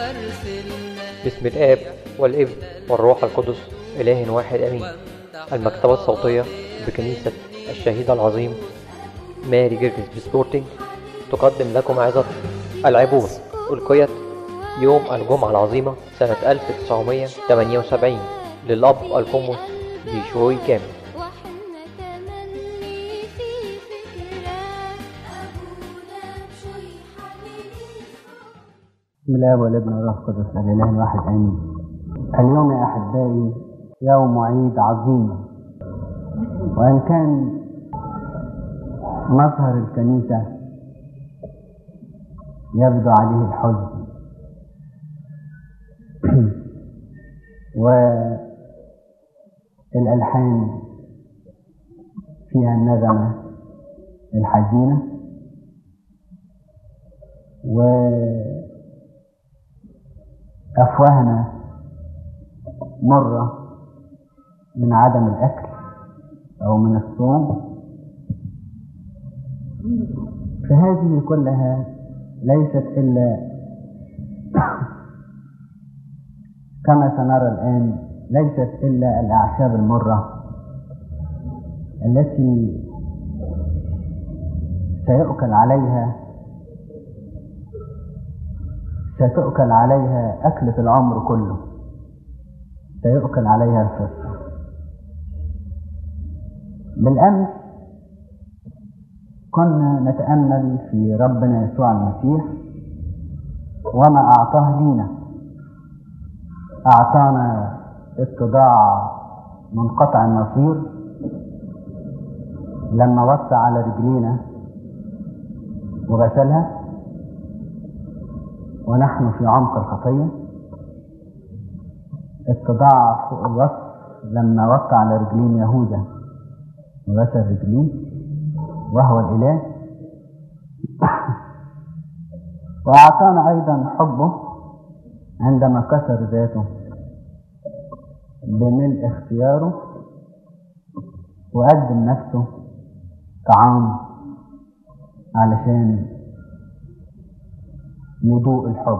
باسم الآب والابن والروح القدس إله واحد أمين المكتبة الصوتية بكنيسة الشهيد العظيم ماري جيرجس بسبورتنج تقدم لكم عظة العبور ألقيت يوم الجمعة العظيمة سنة 1978 للأب القمص بيشوي كامل واحنا تملي في فكرة أبونا بشوي حبيبي بسم الله والابن والروح القدس الاله الواحد امين اليوم يا احبائي يوم عيد عظيم وان كان مظهر الكنيسه يبدو عليه الحزن والالحان فيها النغمه الحزينه و أفواهنا مرة من عدم الأكل أو من الصوم فهذه كلها ليست إلا كما سنرى الآن ليست إلا الأعشاب المرة التي سيؤكل عليها ستؤكل عليها أكلة العمر كله سيؤكل عليها الفطر بالأمس كنا نتأمل في ربنا يسوع المسيح وما أعطاه لينا أعطانا اتضاع منقطع النصير لما وسع على رجلينا وغسلها ونحن في عمق الخطية اتضاع فوق الوصف لما وقع على رجلين يهوذا وغسل رجليه وهو الإله وأعطانا أيضا حبه عندما كسر ذاته بملء اختياره وقدم نفسه طعام علشان ندوء الحب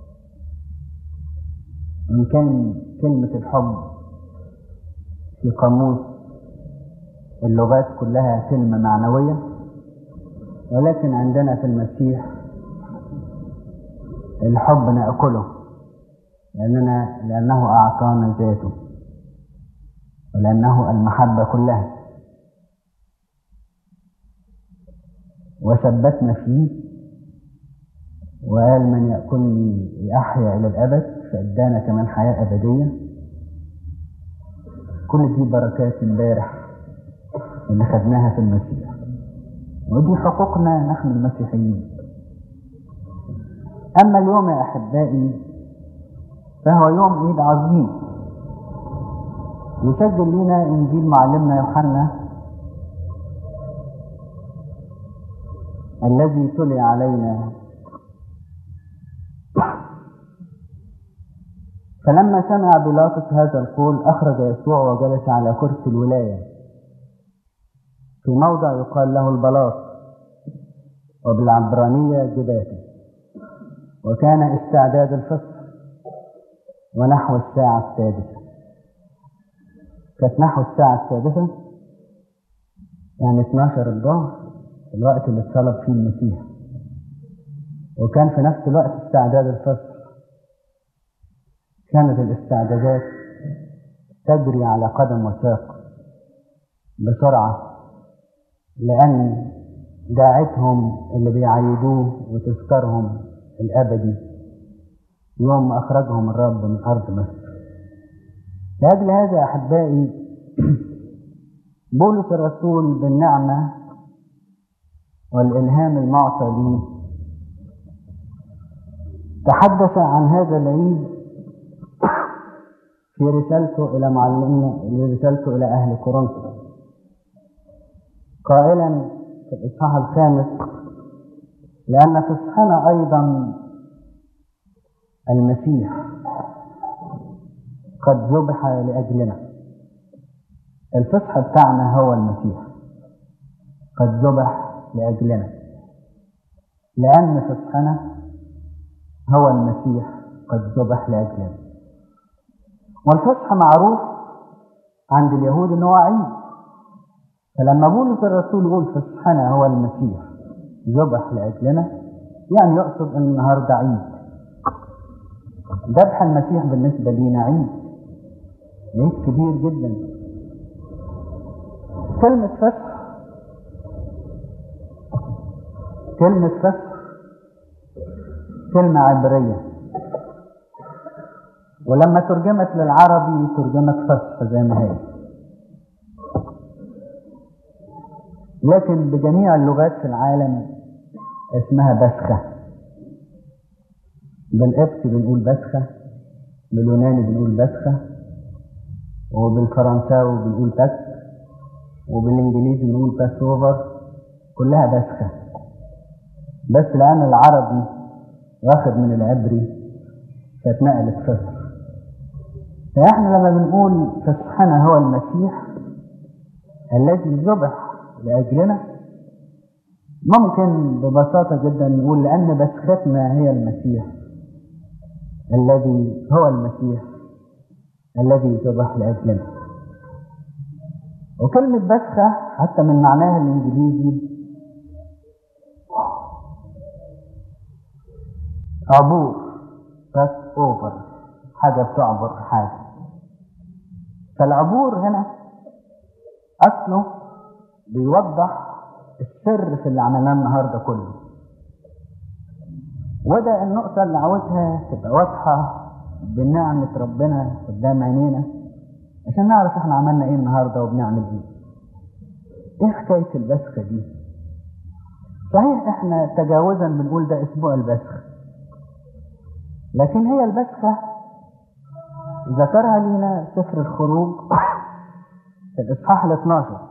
إن كان كلمة الحب في قاموس اللغات كلها كلمة معنوية ولكن عندنا في المسيح الحب نأكله لأننا لأنه أعطانا ذاته ولأنه المحبة كلها وثبتنا فيه وقال من يأكلني يحيا إلى الأبد فأدانا كمان حياة أبدية كل دي بركات امبارح اللي خدناها في المسيح ودي حقوقنا نحن المسيحيين أما اليوم يا أحبائي فهو يوم عيد عظيم يسجل لنا إنجيل معلمنا يوحنا الذي تلي علينا فلما سمع بيلاطس هذا القول أخرج يسوع وجلس على كرسي الولاية في موضع يقال له البلاط وبالعبرانية جباتا وكان استعداد الفطر ونحو الساعة السادسة كانت نحو الساعة السادسة يعني 12 الظهر الوقت اللي اتصلب فيه المسيح وكان في نفس الوقت استعداد الفطر كانت الاستعدادات تجري على قدم وساق بسرعة لأن داعتهم اللي بيعيدوه وتذكارهم الأبدي يوم ما أخرجهم الرب من أرض مصر لأجل هذا يا أحبائي بولس الرسول بالنعمة والإلهام المعطى لي تحدث عن هذا العيد في رسالته إلى معلمنا رسالته إلى أهل كورنثوس قائلا في الإصحاح الخامس لأن فصحنا أيضا المسيح قد ذبح لأجلنا الفصح بتاعنا هو المسيح قد ذبح لأجلنا لأن فصحنا هو المسيح قد ذبح لأجلنا والفصح معروف عند اليهود ان هو عيد فلما بولس الرسول يقول فصحنا هو المسيح ذبح لأجلنا يعني يقصد ان النهارده عيد ذبح المسيح بالنسبة لينا عيد عيد كبير جدا كلمة فصح كلمة فصح كلمة عبرية ولما ترجمت للعربي ترجمت فصح زي ما هي لكن بجميع اللغات في العالم اسمها بسخة بالقبط بنقول بسخة باليوناني بنقول بسخة وبالفرنساوي بنقول بس وبالانجليزي بنقول باس اوفر كلها بسخة بس لأن العربي واخد من العبري فاتنقلت فصح فاحنا لما بنقول فصحنا هو المسيح الذي ذبح لأجلنا ممكن ببساطة جدا نقول لأن بسختنا هي المسيح الذي هو المسيح الذي ذبح لأجلنا وكلمة بسخة حتى من معناها الإنجليزي عبور باس اوفر حاجة بتعبر حاجة فالعبور هنا أصله بيوضح السر في اللي عملناه النهارده كله وده النقطة اللي عاوزها تبقى واضحة بنعمة ربنا قدام عينينا عشان نعرف احنا عملنا ايه النهارده وبنعمل ايه. ايه حكاية البسخة دي؟ صحيح احنا تجاوزا بنقول ده اسبوع البسخ لكن هي البسخة ذكرها لنا سفر الخروج في الإصحاح ال 12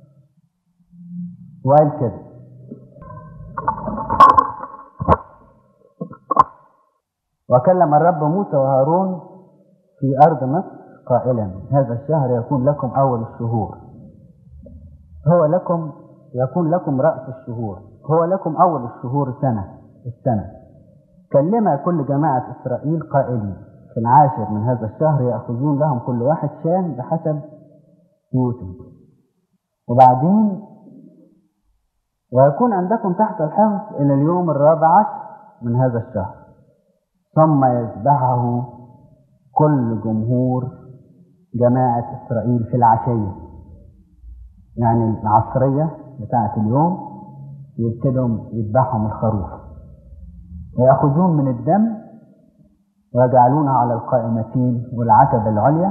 وقال كده وكلم الرب موسى وهارون في أرض مصر قائلا هذا الشهر يكون لكم أول الشهور هو لكم يكون لكم رأس الشهور هو لكم أول الشهور سنة السنة كلم كل جماعة إسرائيل قائلين في العاشر من هذا الشهر يأخذون لهم كل واحد شان بحسب بيوتهم وبعدين ويكون عندكم تحت الحفظ إلى اليوم الرابع عشر من هذا الشهر ثم يذبحه كل جمهور جماعة إسرائيل في العشية يعني العصرية بتاعة اليوم يبتدوا يذبحهم الخروف ويأخذون من الدم ويجعلونه على القائمتين والعتبة العليا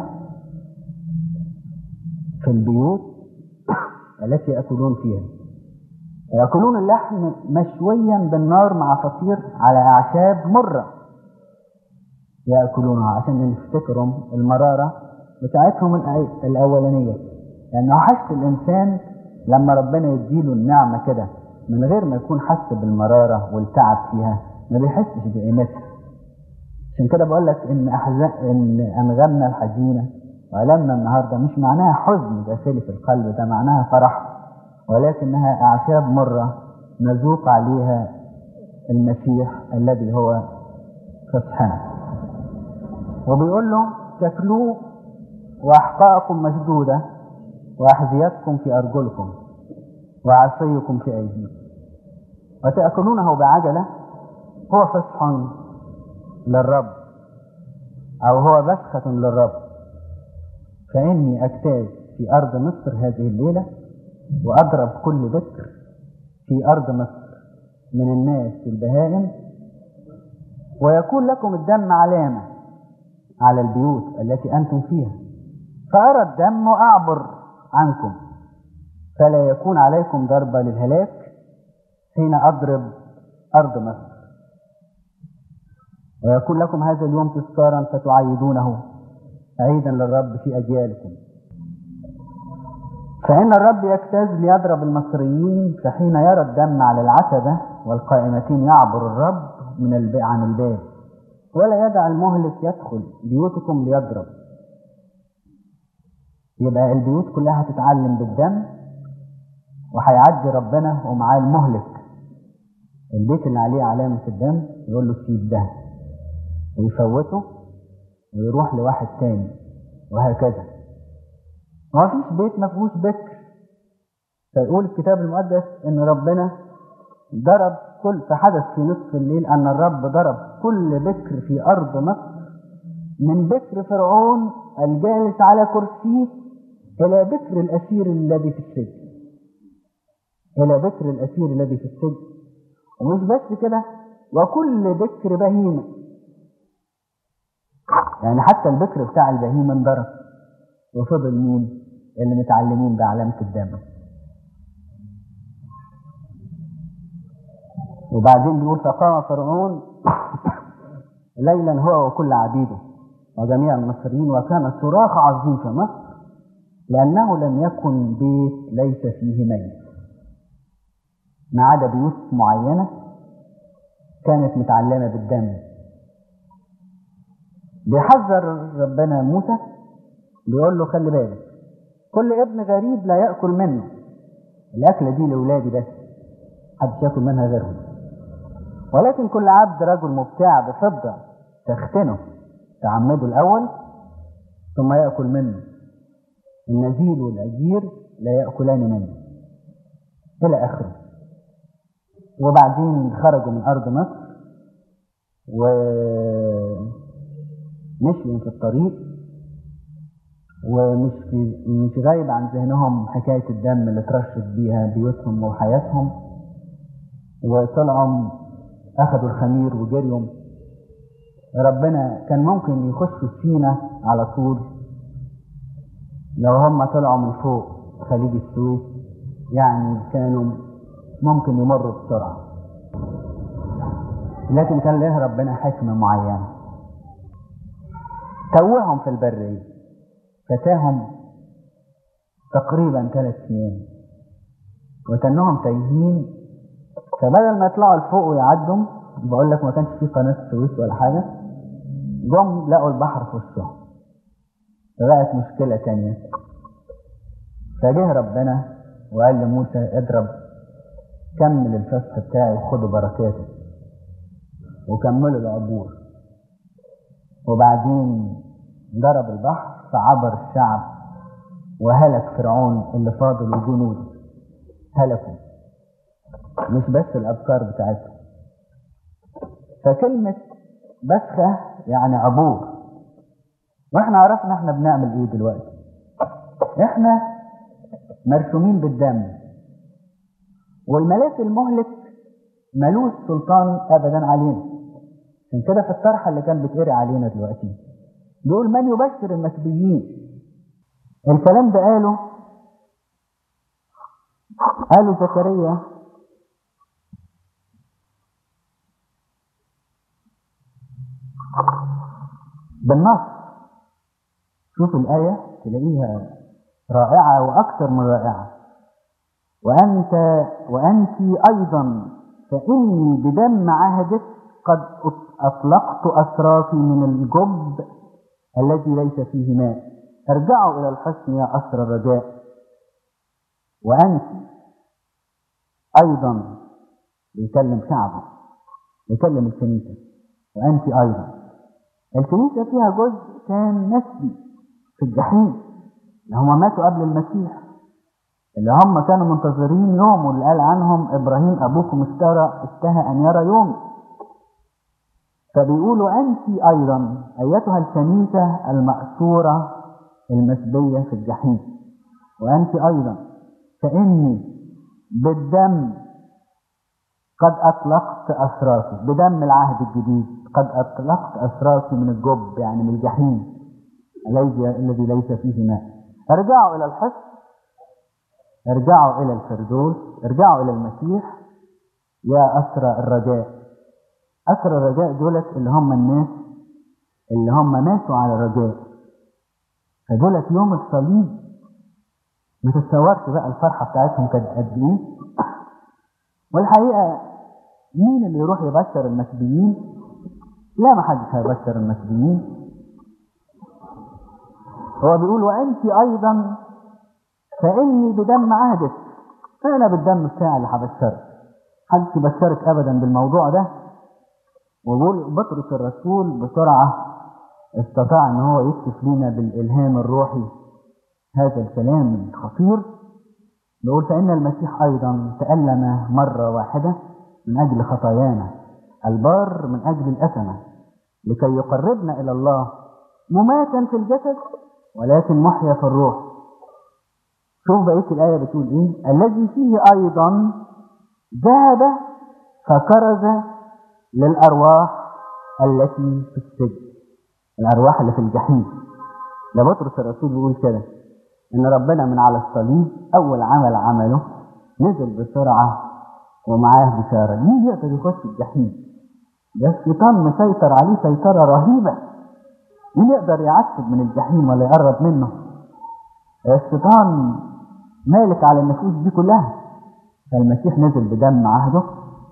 في البيوت التي يأكلون فيها يأكلون اللحم مشويا بالنار مع فطير على أعشاب مرة يأكلونها عشان نفتكرهم المرارة بتاعتهم الأ- الأولانية لأنه حس الإنسان لما ربنا يديله النعمة كده من غير ما يكون حس بالمرارة والتعب فيها ما بيحسش بقيمتها عشان كده بقول لك ان احزان ان انغامنا الحزينه والامنا النهارده مش معناها حزن داخلي في القلب ده معناها فرح ولكنها اعشاب مره نذوق عليها المسيح الذي هو فصحنا وبيقول له تاكلوه واحقاءكم مشدوده واحذيتكم في ارجلكم وعصيكم في ايديكم وتاكلونه بعجله هو فصح للرب أو هو بسخة للرب فإني أجتاز في أرض مصر هذه الليلة وأضرب كل بكر في أرض مصر من الناس والبهائم ويكون لكم الدم علامة على البيوت التي أنتم فيها فأرى الدم وأعبر عنكم فلا يكون عليكم ضربة للهلاك حين أضرب أرض مصر ويكون لكم هذا اليوم تذكارا فتعيدونه عيدا للرب في أجيالكم فإن الرب يجتاز ليضرب المصريين فحين يرى الدم على العتبة والقائمتين يعبر الرب من الب... عن الباب ولا يدع المهلك يدخل بيوتكم ليضرب يبقى البيوت كلها هتتعلم بالدم وهيعدي ربنا ومعاه المهلك البيت اللي عليه علامة الدم يقول له سيب ده ويفوته ويروح لواحد تاني وهكذا ما فيش بيت ما فيهوش بكر فيقول الكتاب المقدس ان ربنا ضرب كل فحدث في نصف الليل ان الرب ضرب كل بكر في ارض مصر من بكر فرعون الجالس على كرسيه الى بكر الاسير الذي في السجن الى بكر الاسير الذي في السجن ومش بس كده وكل بكر بهيمه يعني حتى البكر بتاع البهيمه انضرب وفضل مين اللي متعلمين بعلامه الدم وبعدين بيقول فقام فرعون ليلا هو وكل عبيده وجميع المصريين وكان صراخ عظيم في مصر لأنه لم يكن بيت ليس فيه ميت ما عدا بيوت معينة كانت متعلمة بالدم بيحذر ربنا موسى بيقول له خلي بالك كل ابن غريب لا يأكل منه الأكلة دي لأولادي بس محدش ياكل منها غيرهم ولكن كل عبد رجل مبتاع بفضة تختنه تعمده الأول ثم يأكل منه النزيل والأجير لا يأكلان منه إلى آخره وبعدين خرجوا من أرض مصر ومشيوا في الطريق ومش في مش غايب عن ذهنهم حكاية الدم اللي اترشت بيها بيوتهم وحياتهم وطلعوا أخذوا الخمير وجريوا ربنا كان ممكن يخشوا سينا على طول لو هم طلعوا من فوق خليج السويس يعني كانوا ممكن يمروا بسرعة لكن كان له ربنا حكمة معينة توهم في البرية فتاهم تقريبا ثلاث أيام وكأنهم تايهين فبدل ما يطلعوا لفوق ويعدوا بقول لك ما كانش في قناة السويس ولا حاجة جم لقوا البحر في وشهم فبقت مشكلة تانية فجه ربنا وقال لموسى اضرب كمل الفسح بتاعي وخدوا بركاته وكملوا العبور وبعدين ضرب البحر فعبر الشعب وهلك فرعون اللي فاضل وجنوده هلكوا مش بس الأبكار بتاعتهم فكلمة بسخة يعني عبور واحنا عرفنا احنا بنعمل ايه دلوقتي احنا مرسومين بالدم والملاك المهلك ملوش سلطان ابدا علينا عشان كده في الطرحه اللي كان بيتقري علينا دلوقتي بيقول من يبشر المسبيين الكلام ده قاله قاله زكريا بالنص شوف الآية تلاقيها رائعة وأكثر من رائعة وأنت وأنت أيضا فإني بدم عهدك قد أطلقت أسرافي من الجب الذي ليس فيه ماء ارجعوا إلى الحصن يا أسر الرجاء وأنت أيضا بيكلم شعبه بيكلم الكنيسة وأنت أيضا الكنيسة فيها جزء كان نسبي في الجحيم اللي هم ماتوا قبل المسيح اللي هم كانوا منتظرين يوم واللي قال عنهم إبراهيم أبوكم اشترى اشتهى أن يرى يوم فبيقولوا أنت أيضا أيتها الكنيسة المأسورة المسبية في الجحيم وأنت أيضا فإني بالدم قد أطلقت أسرارك بدم العهد الجديد قد أطلقت أسرارك من الجب يعني من الجحيم الذي الذي ليس فيه ماء ارجعوا إلى الحصن ارجعوا إلى الفردوس ارجعوا إلى المسيح يا أسرى الرجاء أسرى الرجاء دولت اللي هم الناس اللي هم ماتوا على الرجاء فدولت يوم الصليب ما تتصورش بقى الفرحة بتاعتهم كانت قد إيه والحقيقة مين اللي يروح يبشر المسبيين لا ما حدش هيبشر المسبيين هو بيقول وأنت أيضا فإني بدم عهدك أنا بالدم بتاعي اللي هبشرك محدش يبشرك أبدا بالموضوع ده وبول بطرس الرسول بسرعة استطاع ان هو يكشف لنا بالالهام الروحي هذا الكلام الخطير بيقول فان المسيح ايضا تألم مرة واحدة من اجل خطايانا البار من اجل الاثمة لكي يقربنا الى الله مماتا في الجسد ولكن محيا في الروح شوف بقية الآية بتقول إيه الذي فيه أيضا ذهب فكرز للأرواح التي في السجن الأرواح اللي في الجحيم ده بطرس الرسول بيقول كده إن ربنا من على الصليب أول عمل عمله نزل بسرعة ومعاه بشارة مين يقدر يخش الجحيم ده الشيطان مسيطر عليه سيطرة رهيبة مين يقدر يعتب من الجحيم ولا يقرب منه الشيطان مالك على النفوس دي كلها فالمسيح نزل بدم عهده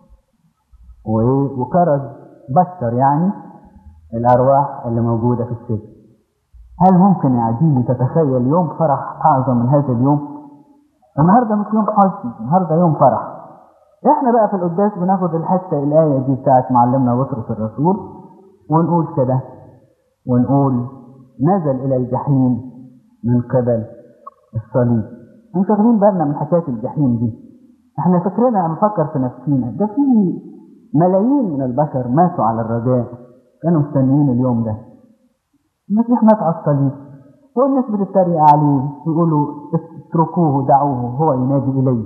وإيه؟ وكرز بشر يعني الأرواح اللي موجودة في السجن هل ممكن يا عزيزي تتخيل يوم فرح أعظم من هذا اليوم؟ النهارده مش يوم حزن النهارده يوم فرح احنا بقى في القداس بناخد الحته الايه دي بتاعت معلمنا بطرس الرسول ونقول كده ونقول نزل الى الجحيم من قبل الصليب مش واخدين بالنا من حكايه الجحيم دي احنا فكرنا نفكر في نفسينا ده في ملايين من البشر ماتوا على الرجاء كانوا مستنيين اليوم ده المسيح مات على الصليب والناس بتتريق عليه يقولوا اتركوه دعوه هو ينادي اليه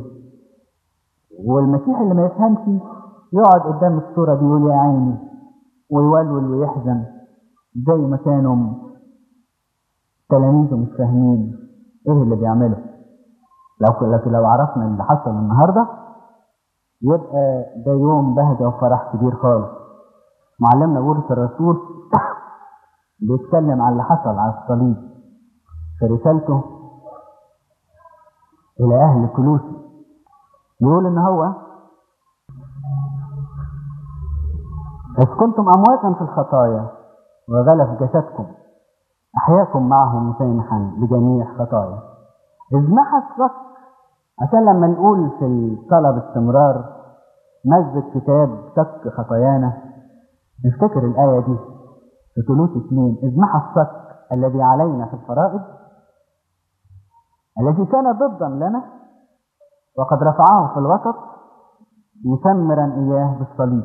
والمسيح اللي ما يفهمش يقعد قدام الصورة دي يقول يا عيني ويولول ويحزن زي ما كانوا تلاميذه مش فاهمين ايه اللي بيعمله لو لكن لو عرفنا اللي حصل النهارده يبقى ده يوم بهجة وفرح كبير خالص معلمنا بولس الرسول بيتكلم عن اللي حصل على الصليب في رسالته إلى أهل كلوسي يقول إن هو إذ كنتم أمواتا في الخطايا وغلف جسدكم أحياكم معه مسامحا بجميع خطايا إذ محى الصك عشان لما نقول في الصلاة باستمرار مزج كتاب سك خطايانا نفتكر الآية دي في ثلوث اثنين إذ محى الصك الذي علينا في الفرائض الذي كان ضدا لنا وقد رفعه في الوسط مسمرا إياه بالصليب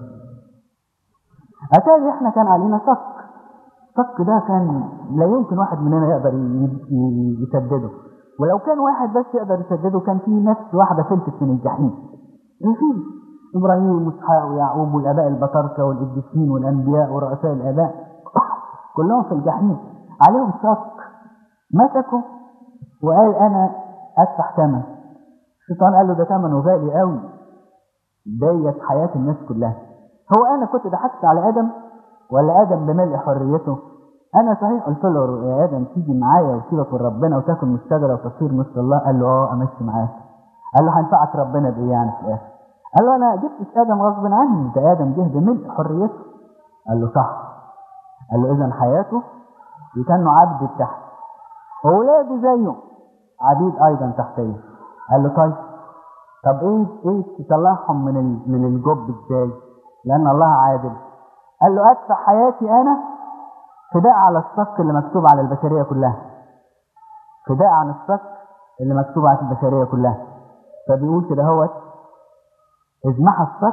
أتاري إحنا كان علينا صك صك ده كان لا يمكن واحد مننا يقدر ي- ي- يسدده ولو كان واحد بس يقدر يسدده كان في نفس واحدة فلتت من الجحيم في إبراهيم وإسحاق ويعقوب والآباء البطاركة والقديسين والأنبياء ورؤساء الآباء كلهم في الجحيم عليهم شك مسكوا وقال أنا أدفع ثمن الشيطان قال له ده ثمنه غالي قوي ديت حياة الناس كلها هو أنا كنت ضحكت على آدم ولا آدم بملء حريته أنا صحيح قلت له يا آدم تيجي معايا وسيبك من ربنا وتاكل من الشجرة وتصير مثل الله قال له أه أمشي معاك قال له هينفعك ربنا بإيه يعني في الآخر قال له أنا جبتش آدم غصب عني ده آدم جه بملء حريته قال له صح قال له إذا حياته دي كانه عبد تحت وولاده زيه عبيد أيضا تحتيه قال له طيب طب إيه إيه تطلعهم من ال- من الجب إزاي؟ لأن الله عادل قال له أدفع حياتي أنا فداء على الصك اللي مكتوب على البشرية كلها فداء عن الصك اللي مكتوب على البشرية كلها فبيقول كده هوت إذ محى الصك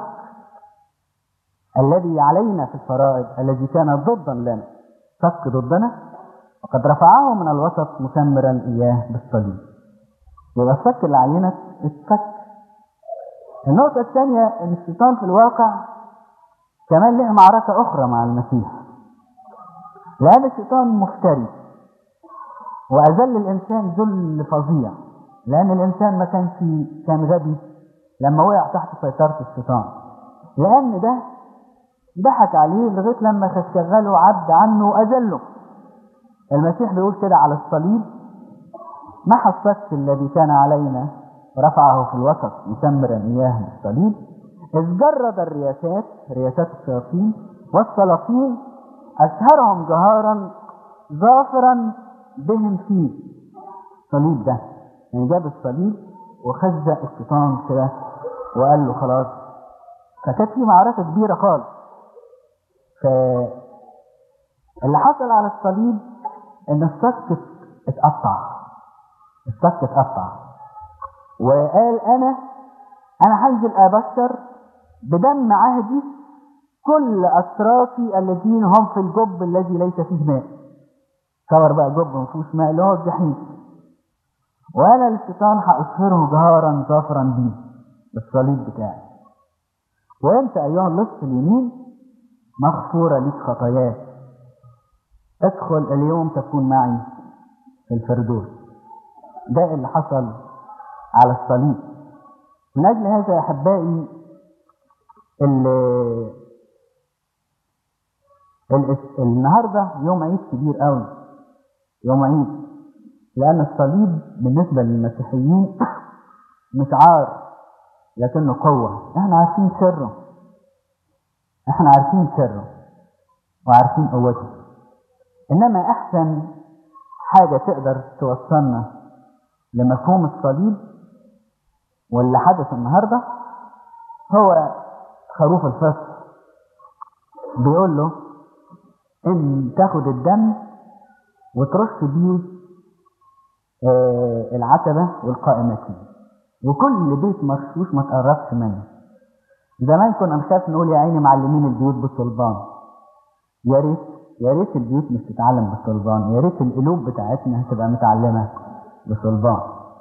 الذي علينا في الفرائض الذي كان ضدا لنا صك ضدنا وقد رفعه من الوسط مسمرا إياه بالصليب يبقى الصك اللي علينا اتفك النقطة الثانية إن الشيطان في الواقع كمان له معركة أخرى مع المسيح لأن الشيطان مفتري وأذل الإنسان ذل فظيع لأن الإنسان ما كانش كان غبي لما وقع تحت سيطرة الشيطان لأن ده ضحك عليه لغاية لما شغله عبد عنه وأذله المسيح بيقول كده على الصليب محى الصك الذي كان علينا ورفعه في الوسط مسمرا إياه بالصليب إذ جرد الرياسات رياسات الشياطين والسلاطين أشهرهم جهارا ظافرا بهم فيه الصليب ده يعني جاب الصليب وخزق الشيطان كده وقال له خلاص فكانت في معركة كبيرة خالص ف اللي حصل على الصليب ان السك اتقطع السك اتقطع وقال انا انا هنزل ابشر بدم عهدي كل اسرافي الذين هم في الجب الذي ليس فيه ماء صور بقى جب ما فيهوش ماء اللي هو الجحيم وانا للشيطان هاصهره جهارا ظافرا بيه بالصليب بتاعي وانت ايها اللص اليمين مغفوره ليك خطاياك ادخل اليوم تكون معي في الفردوس ده اللي حصل على الصليب من اجل هذا يا احبائي ال- ال- النهارده يوم عيد كبير قوي يوم عيد لان الصليب بالنسبه للمسيحيين مش عار لكنه قوه احنا عارفين سره احنا عارفين سره وعارفين قوته انما احسن حاجه تقدر توصلنا لمفهوم الصليب واللي حدث النهارده هو خروف الفصل بيقول له ان تاخد الدم وترش بيه آه، العتبه والقائمتين وكل بيت مرشوش ما تقربش منه زمان كنا نخاف نقول يا عيني معلمين البيوت بالصلبان يا ريت يا ريت البيوت مش تتعلم بالصلبان يا ريت القلوب بتاعتنا تبقى متعلمه بصلبان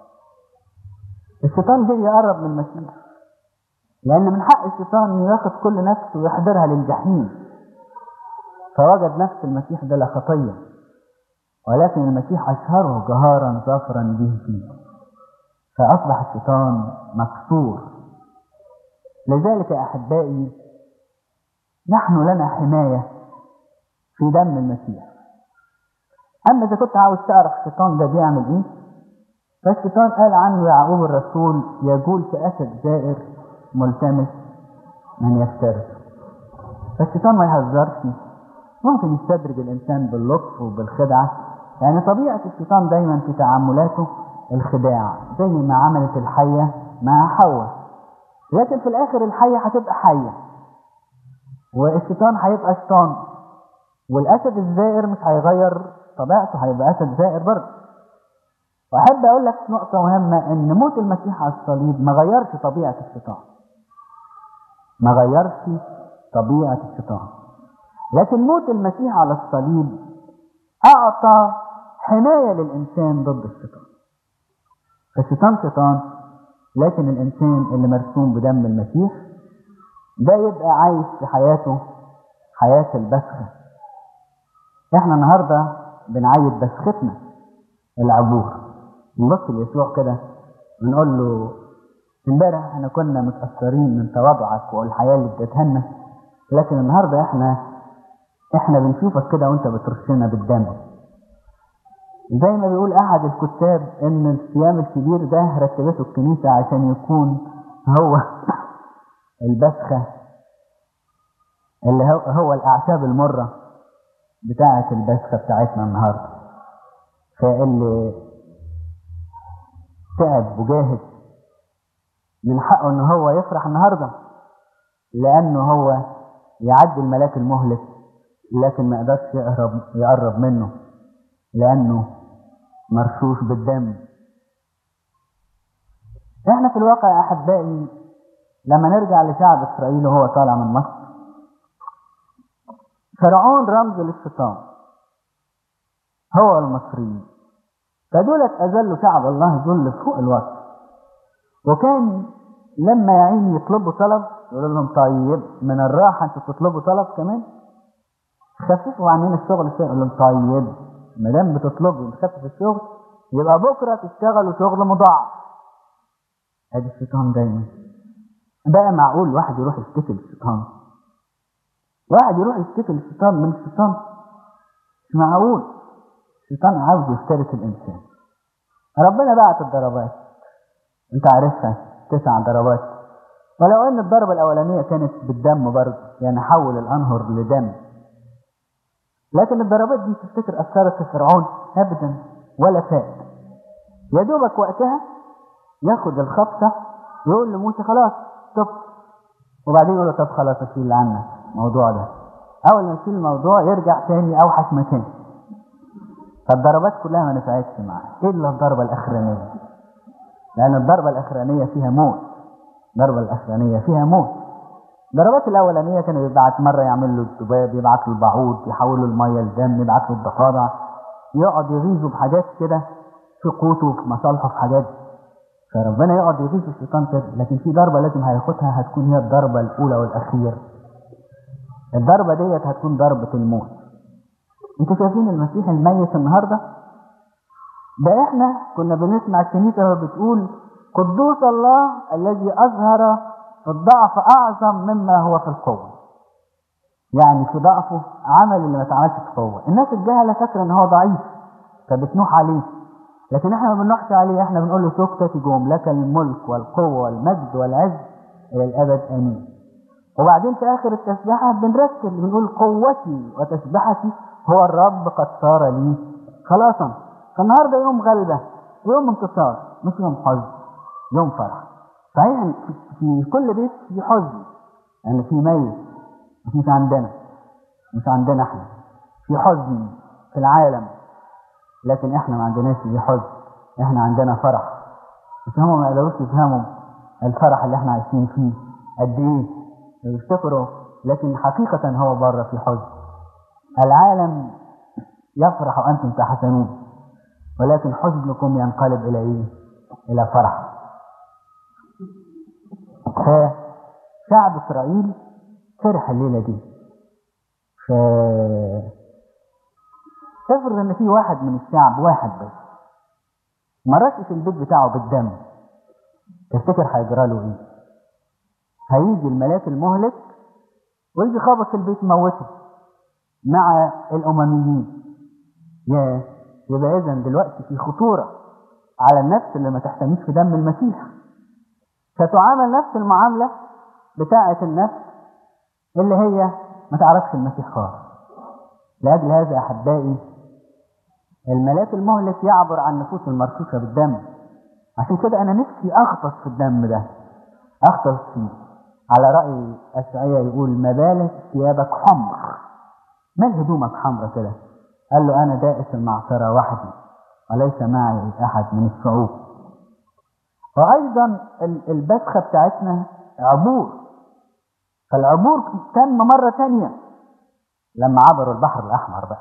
الشيطان جه يقرب من المسيح لان من حق الشيطان انه ياخد كل نفس ويحضرها للجحيم فوجد نفس المسيح بلا خطيه ولكن المسيح اشهره جهارا ظافرا به فيه فاصبح الشيطان مكسور لذلك يا احبائي نحن لنا حمايه في دم المسيح اما اذا كنت عاوز تعرف الشيطان ده بيعمل ايه فالشيطان قال عنه يعقوب الرسول يقول كأسد زائر ملتمس من يفترس فالشيطان ما يهزرش ممكن يستدرج الإنسان باللطف وبالخدعة يعني طبيعة الشيطان دايما في تعاملاته الخداع زي ما عملت الحية مع حواء لكن في الآخر الحية هتبقى حية والشيطان هيبقى شيطان والأسد الزائر مش هيغير طبيعته هيبقى أسد زائر برضه واحب اقول لك نقطة مهمة ان موت المسيح على الصليب ما غيرش طبيعة الشيطان ما غيرش طبيعة الشيطان لكن موت المسيح على الصليب اعطى حماية للانسان ضد الشيطان فالشيطان شيطان لكن الانسان اللي مرسوم بدم المسيح ده يبقى عايش في حياته حياة البسخة احنا النهاردة بنعيد بسختنا العبور نبص ليسوع كده ونقول له امبارح احنا كنا متأثرين من تواضعك والحياة اللي اديتها لنا لكن النهارده احنا احنا بنشوفك كده وانت بترشنا بالدم زي ما بيقول احد الكتاب ان الصيام الكبير ده رتبته الكنيسة عشان يكون هو البسخة اللي هو, هو الاعشاب المرة بتاعة البسخة بتاعتنا النهارده فاللي تعب وجاهد من حقه ان هو يفرح النهارده لانه هو يعدي الملاك المهلك لكن ما يقدرش يقرب يقرب منه لانه مرشوش بالدم احنا في الواقع يا احبائي لما نرجع لشعب اسرائيل وهو طالع من مصر فرعون رمز للشيطان هو المصريين فدولت أذلوا شعب الله ذل فوق الوصف وكان لما يا عيني يطلبوا طلب يقول لهم طيب من الراحة انتوا تطلبوا طلب كمان خففوا عننا الشغل شوية يقول لهم طيب ما دام بتطلبوا نخفف الشغل يبقى بكرة تشتغلوا شغل مضاعف ادي الشيطان دايما بقى معقول واحد يروح يشتكي للشيطان واحد يروح يشتكي للشيطان من الشيطان مش معقول الشيطان عاوز يفترس الانسان ربنا بعت الضربات انت عارفها تسع ضربات ولو ان الضربة الاولانية كانت بالدم برضه يعني حول الانهر لدم لكن الضربات دي تفتكر اثرت في فرعون ابدا ولا فات يا دوبك وقتها ياخد الخبطة يقول لموسى خلاص طب وبعدين يقول له طب خلاص اشيل عنك الموضوع ده اول ما يشيل الموضوع يرجع تاني اوحش مكان فالضربات كلها ما نفعتش معاه الا الضربه الاخرانيه لان الضربه الاخرانيه فيها موت الضربه الاخرانيه فيها موت الضربات الاولانيه كان يبعت مره يعمل له الذباب يبعت له البعوض يحول له الميه لدم يبعت له الضفادع يقعد يغيظه بحاجات كده في قوته في مصالحه في حاجات فربنا يقعد يغيظ الشيطان كده لكن في ضربه لازم هياخدها هتكون هي الضربه الاولى والاخيره الضربه ديت هتكون ضربه الموت انتوا شايفين المسيح الميت النهارده ده احنا كنا بنسمع الكنيسه وهي بتقول قدوس الله الذي اظهر الضعف اعظم مما هو في القوه يعني في ضعفه عمل اللي ما اتعملش في قوه الناس الجهله فاكره ان هو ضعيف فبتنوح عليه لكن احنا ما بنروحش عليه احنا بنقول له سكتة جوم لك الملك والقوة والمجد والعز إلى الأبد آمين وبعدين في آخر التسبيحة بنرتب بنقول قوتي وتسبحتي هو الرب قد صار لي خلاصا فالنهارده يوم غلبة يوم انتصار مش يوم حزن يوم فرح صحيح إن في- في كل بيت في حزن يعني في ميت بس مش عندنا مش عندنا احنا في حزن في العالم لكن احنا ما عندناش دي حزن احنا عندنا فرح بس هم ما يقدروش يفهموا الفرح اللي احنا عايشين فيه قد ايه يفتكروا لكن حقيقة هو بره في حزن العالم يفرح وانتم تحزنون ولكن حزنكم ينقلب الى ايه؟ الى فرح فشعب اسرائيل فرح الليله دي ف تفرض ان في واحد من الشعب واحد بس ما رشش البيت بتاعه بالدم تفتكر هيجرى له ايه؟ هيجي الملاك المهلك ويجي خابط في البيت يموته مع الامميين يا يبقى اذا دلوقتي في خطوره على النفس اللي ما تحتميش في دم المسيح فتعامل نفس المعامله بتاعه النفس اللي هي ما تعرفش المسيح خالص لاجل هذا احبائي الملاك المهلك يعبر عن النفوس المرشوشه بالدم عشان كده انا نفسي اغطس في الدم ده اغطس فيه على راي اشعياء يقول ما بالك ثيابك حمر مال هدومك حمرة كده قال له انا دائس المعصره وحدي وليس معي احد من الشعوب وايضا ال- البسخه بتاعتنا عبور فالعبور تم مره تانية لما عبروا البحر الاحمر بقى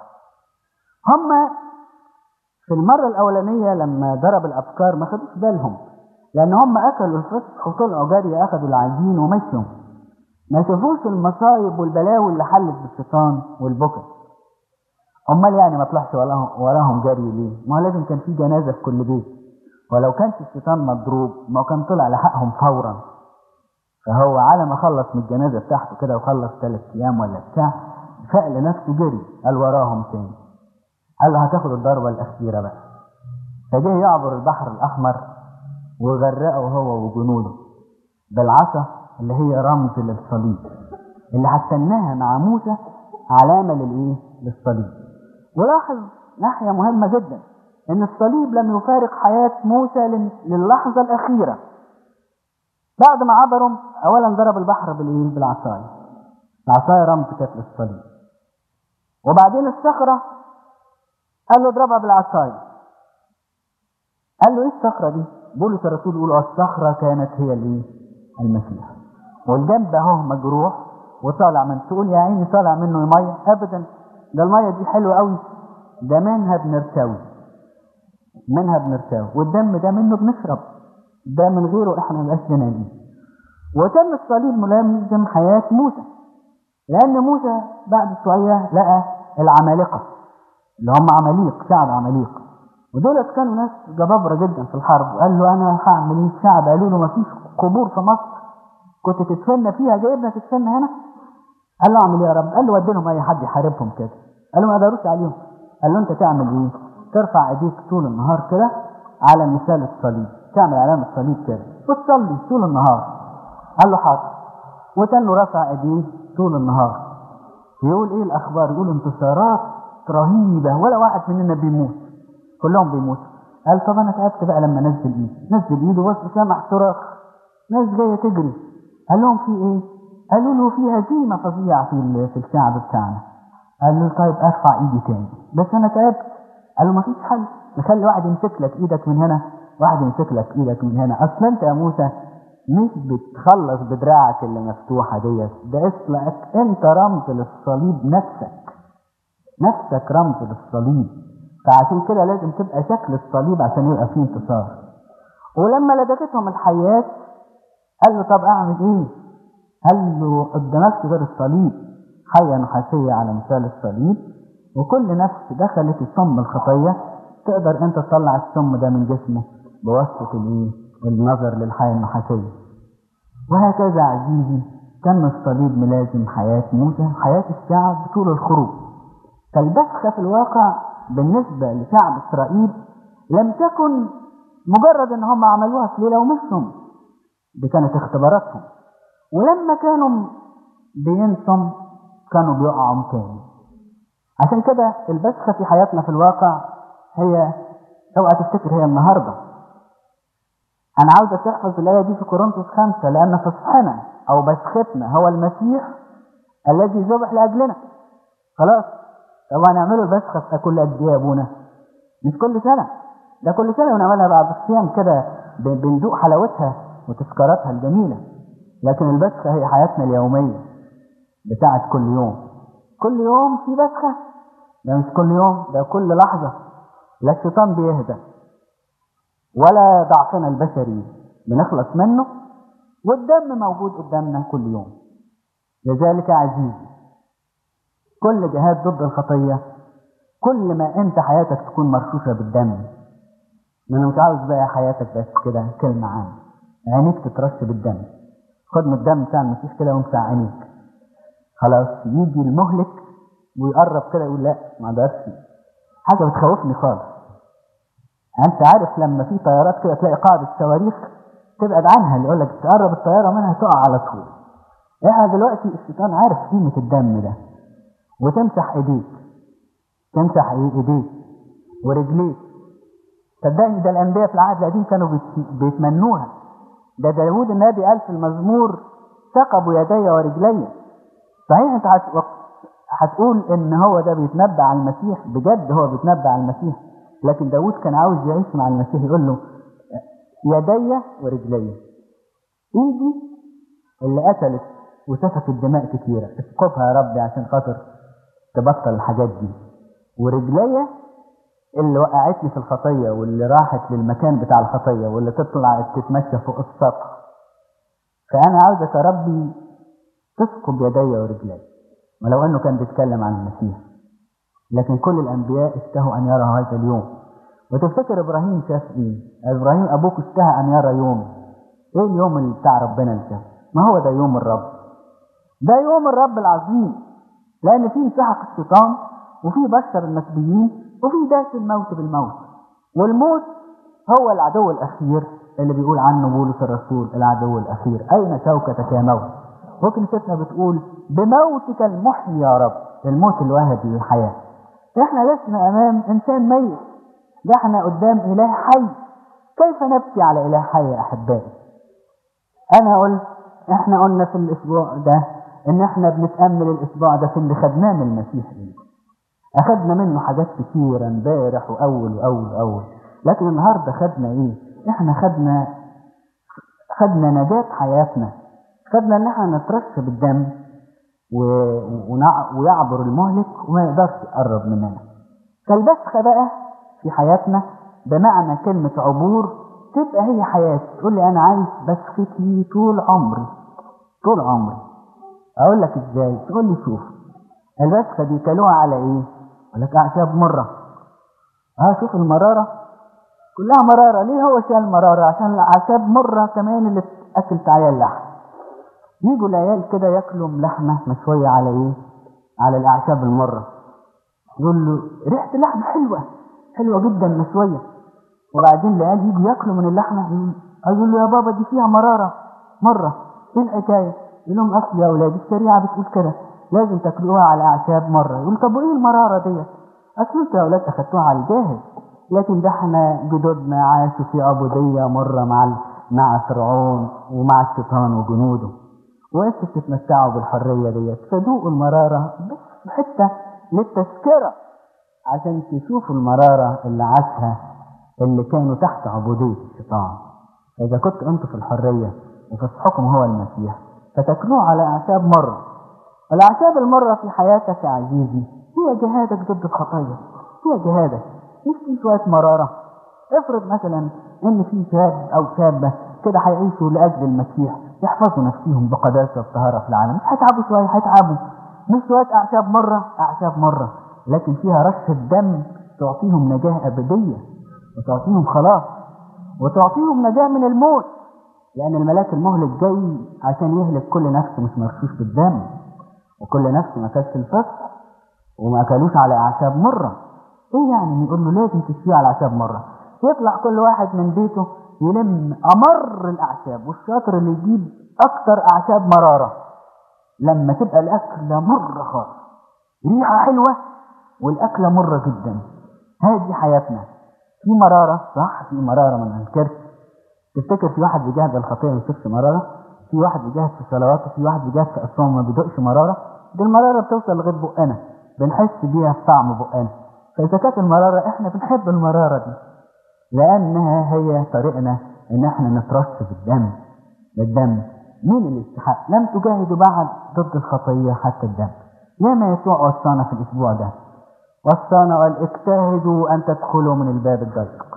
هم في المرة الأولانية لما ضرب الأبكار ما خدوش بالهم لأن هم أكلوا الفسق وطلعوا جري أخدوا العجين ومشوا ما شافوش المصايب والبلاوي اللي حلت بالشيطان والبكا أمال يعني ما طلعش وراهم, وراهم جري ليه؟ ما هو لازم كان في جنازة في كل بيت ولو كانش الشيطان مضروب ما كان طلع لحقهم فورا فهو على ما خلص من الجنازة بتاعته كده وخلص ثلاث أيام ولا بتاع فاق لنفسه جري قال وراهم تاني قال له هتاخد الضربة الأخيرة بقى فجه يعبر البحر الأحمر وغرقه هو وجنوده بالعصا اللي هي رمز للصليب اللي هستناها مع موسى علامة للإيه؟ للصليب ولاحظ ناحية مهمة جدا إن الصليب لم يفارق حياة موسى لل- للحظة الأخيرة بعد ما عبروا أولا ضرب البحر بالإيه؟ بالعصاية العصاية رمز كانت للصليب وبعدين الصخرة قال له اضربها بالعصاية قال له ايه الصخرة دي؟ بولس الرسول يقول اه الصخرة كانت هي الايه؟ المسيح والجنب اهو مجروح وطالع من تقول يا عيني طالع منه ميه ابدا ده الميه دي حلوه قوي ده منها بنرتوي منها بنرتوي والدم ده منه بنشرب ده من غيره احنا مبقاش لنا ليه وتم الصليب ملازم حياه موسى لان موسى بعد شويه لقى العمالقه اللي هم عماليق شعب عماليق ودولت كانوا ناس جبابرة جدا في الحرب وقال له انا هعمل ايه الشعب قالوا له مفيش قبور في مصر كنت تدفن فيها جايبنا تدفن هنا قال له اعمل ايه يا رب قال له ودي لهم اي حد يحاربهم كده قال له ما يقدروش عليهم قال له انت تعمل ايه ترفع ايديك طول النهار كده على مثال الصليب تعمل علامة صليب كده وتصلي طول النهار قال له حاضر وتنه رفع ايديه طول النهار يقول ايه الاخبار يقول انتصارات رهيبه ولا واحد مننا بيموت كلهم بيموتوا قال طب انا تعبت بقى لما نزل ايدي نزل ايده بس سامع صراخ ناس جايه تجري قال لهم في ايه قالوا له في هزيمة فظيعة في ال- في الشعب بتاعنا قال له طيب ارفع ايدي تاني بس انا تعبت قال له مفيش حل نخلي واحد يمسك لك ايدك من هنا واحد يمسك لك ايدك من هنا اصل انت يا موسى مش بتخلص بدراعك اللي مفتوحة ديت ده اصلك انت رمز للصليب نفسك نفسك رمز للصليب فعشان كده لازم تبقى شكل الصليب عشان يبقى فيه انتصار ولما لدغتهم الحياة قال له طب اعمل ايه قال له قدامكش غير الصليب حية نحاسية على مثال الصليب وكل نفس دخلت السم الخطية تقدر انت تطلع السم ده من جسمه بواسطة الايه النظر للحياة النحاسية وهكذا عزيزي كان الصليب ملازم حياة موسى حياة الشعب طول الخروج فالبسخة في الواقع بالنسبة لشعب إسرائيل لم تكن مجرد ان هم عملوها في ليلة ومشهم دي كانت اختباراتهم ولما كانوا بينسوا كانوا بيقعوا تاني عشان كده البسخة في حياتنا في الواقع هي اوعى تفتكر هي النهارده انا عاوزك تحفظ الايه دي في كورنثوس خمسة لان فصحنا او بسختنا هو المسيح الذي ذبح لاجلنا خلاص طب هنعمله البسخه في كل قد ايه يا ابونا مش كل سنه ده كل سنه ونعملها بعد الصيام كده ب- بندوق حلاوتها وتذكاراتها الجميله لكن البسخه هي حياتنا اليوميه بتاعت كل يوم كل يوم في بسخه ده مش كل يوم ده كل لحظه لا الشيطان بيهدى ولا ضعفنا البشري بنخلص منه والدم موجود قدامنا كل يوم لذلك يا عزيزي كل جهاد ضد الخطية كل ما انت حياتك تكون مرشوشة بالدم ما انا مش عاوز بقى حياتك بس كده كلمة عامة عينيك تترش بالدم خد من الدم بتاع المسيح كده وامسح عينيك خلاص يجي المهلك ويقرب كده يقول لا ما اقدرش حاجة بتخوفني خالص انت عارف لما في طيارات كده تلاقي قاعدة صواريخ تبعد عنها اللي يقول لك تقرب الطيارة منها تقع على طول احنا دلوقتي الشيطان عارف قيمة الدم ده وتمسح ايديك تمسح ايه ايديك ورجليك صدقني ده الانبياء في العهد القديم كانوا بيت- بيتمنوها ده داوود النبي قال في المزمور ثقبوا يدي ورجلي صحيح انت هت- هتقول ان هو ده بيتنبأ على المسيح بجد هو بيتنبأ على المسيح لكن داوود كان عاوز يعيش مع المسيح يقول له يدي ورجلي ايدي اللي قتلت وسفكت دماء كتيرة اسقطها يا ربي عشان خاطر تبطل الحاجات دي ورجليا اللي وقعتني في الخطية واللي راحت للمكان بتاع الخطية واللي تطلع تتمشى فوق السطح فأنا عاوزك يا ربي تسكب يدي ورجلي ولو أنه كان بيتكلم عن المسيح لكن كل الأنبياء اشتهوا أن يروا هذا اليوم وتفتكر إبراهيم شاف إيه؟ إبراهيم أبوك اشتهى أن يرى يوم إيه اليوم اللي بتاع ربنا اللي شافه؟ ما هو ده يوم الرب ده يوم الرب العظيم لأن فيه سحق الشيطان وفيه بشر المسبيين وفيه داس الموت بالموت والموت هو العدو الأخير اللي بيقول عنه بولس الرسول العدو الأخير أين شوكتك يا موت وكنيستنا بتقول بموتك المحيي يا رب الموت الواهب للحياة احنا لسنا أمام إنسان ميت ده احنا قدام إله حي كيف نبكي على إله حي يا أحبائي انا قلت احنا قلنا في الاسبوع ده ان احنا بنتامل الاسبوع ده في اللي خدناه من المسيح ليه اخدنا منه حاجات كتيرة امبارح واول واول واول لكن النهارده خدنا ايه احنا خدنا خدنا نجاة حياتنا خدنا ان احنا نترش بالدم و... ونع... ويعبر المهلك وما يقدرش يقرب مننا فالبسخة بقى في حياتنا بمعنى كلمة عبور تبقى هي حياتي تقول لي انا عايز بسختي طول عمري طول عمري اقول لك ازاي تقول لي شوف البسخة دي كلوها على ايه اقول لك اعشاب مرة اه شوف المرارة كلها مرارة ليه هو شال مرارة عشان الاعشاب مرة كمان اللي اكلت عليها اللحم يجوا العيال كده ياكلوا لحمة مشوية على ايه على الاعشاب المرة يقول له ريحة اللحمة حلوة حلوة جدا مشوية وبعدين العيال يجوا ياكلوا من اللحمة يقول له يا بابا دي فيها مرارة مرة ايه الحكاية يقول لهم اصل يا اولاد الشريعة بتقول كده لازم تاكلوها على اعشاب مرة يقول طب وايه المرارة ديت اصل انتوا يا اولاد اخدتوها على الجاهز لكن ده احنا جدودنا عاشوا في عبودية مرة مع ال- مع فرعون ومع الشيطان وجنوده وانتوا بتتمتعوا بالحرية ديت فدوقوا المرارة بس حتة للتذكرة عشان تشوفوا المرارة اللي عاشها اللي كانوا تحت عبودية الشيطان إذا كنت أنتوا في الحرية وفصحكم هو المسيح فتاكلوه على أعشاب مرة الأعشاب المرة في حياتك يا عزيزي هي جهادك ضد الخطية هي جهادك مش في شوية مرارة افرض مثلا ان في شاب او شابة كده هيعيشوا لاجل المسيح يحفظوا نفسهم بقداسة وطهارة في العالم مش هيتعبوا شوية هيتعبوا مش شوية اعشاب مرة اعشاب مرة لكن فيها رشة دم تعطيهم نجاة ابدية وتعطيهم خلاص وتعطيهم نجاة من الموت لان الملاك المهلك جاي عشان يهلك كل نفس مش مرشوش بالدم وكل نفس ما كانش الفصح وما اكلوش على اعشاب مره ايه يعني يقول له لازم تشفيه على اعشاب مره يطلع كل واحد من بيته يلم امر الاعشاب والشاطر اللي يجيب اكتر اعشاب مراره لما تبقى الاكله مره خالص ريحه حلوه والاكله مره جدا هذه حياتنا في مراره صح في مراره ما ننكرش تفتكر في واحد بيجاهد الخطيه ما يشوفش مراره في واحد بيجاهد في صلواته في واحد بيجاهد في اصوام ما بيدوقش مراره دي المراره بتوصل لغايه بقنا بنحس بيها في طعم بقنا فاذا كانت المراره احنا بنحب المراره دي لانها هي طريقنا ان احنا نترش بالدم بالدم مين اللي يستحق لم تجاهدوا بعد ضد الخطيه حتى الدم ياما يسوع وصانا في الاسبوع ده وصانا قال اجتهدوا ان تدخلوا من الباب الضيق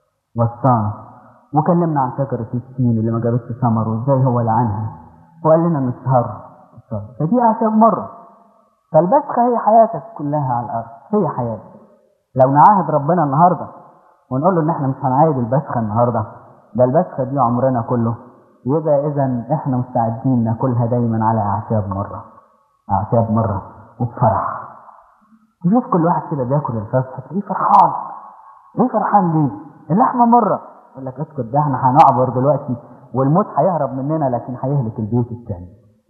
وصانا وكلمنا عن شجرة التين اللي ما جابتش ثمر وازاي هو لعنها وقال لنا نسهر فدي اعشاب مرة فالبسخة هي حياتك كلها على الارض هي حياتك لو نعاهد ربنا النهارده ونقول له ان احنا مش هنعايد البسخة النهارده ده البسخة دي عمرنا كله يبقى اذا احنا مستعدين ناكلها دايما على اعشاب مرة اعشاب مرة وبفرح تشوف كل واحد كده بياكل الفسخة تلاقيه فرحان ليه فرحان ليه؟ اللحمة مرة يقول لك اسكت ده احنا هنعبر دلوقتي والموت هيهرب مننا لكن هيهلك البيت التاني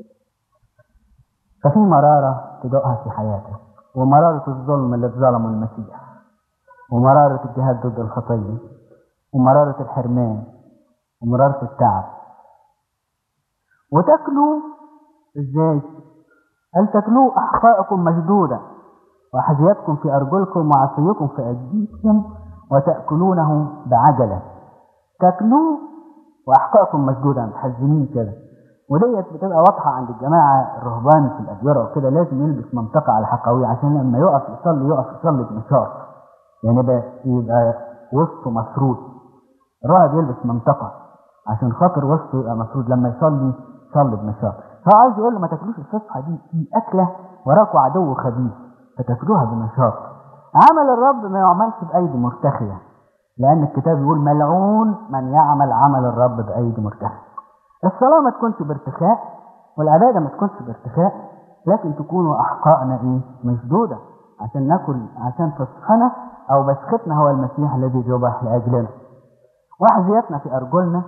ففي مرارة تدوقها في حياتك ومرارة الظلم اللي اتظلموا المسيح ومرارة الجهاد ضد الخطية ومرارة الحرمان ومرارة التعب وتاكلوا ازاي؟ هل تاكلوا احقائكم مشدودة وحذيتكم في ارجلكم وعصيكم في ايديكم وتاكلونه بعجله تاكلوه واحقائكم مشدوده متحزنين كده وديت بتبقى واضحه عند الجماعه الرهبان في الادوره وكده لازم يلبس منطقه على حقويه عشان لما يقف يصلي يقف يصلي بنشاط يعني يبقى يبقى وسطه مفروض الراهب يلبس منطقه عشان خاطر وسطه يبقى مفروض لما يصلي يصلي بنشاط فهو عايز يقول له ما تاكلوش الفصحى دي في اكله وراكوا عدو خبيث فتاكلوها بنشاط عمل الرب ما يعملش بايدي مرتخيه لأن الكتاب يقول ملعون من يعمل عمل الرب بأيدي مرتخية. الصلاة ما تكونش بارتخاء والعبادة ما تكونش بارتخاء لكن تكون أحقائنا إيه؟ مشدودة عشان ناكل عشان فسخنا أو بسختنا هو المسيح الذي ذبح لأجلنا. وحذيتنا في أرجلنا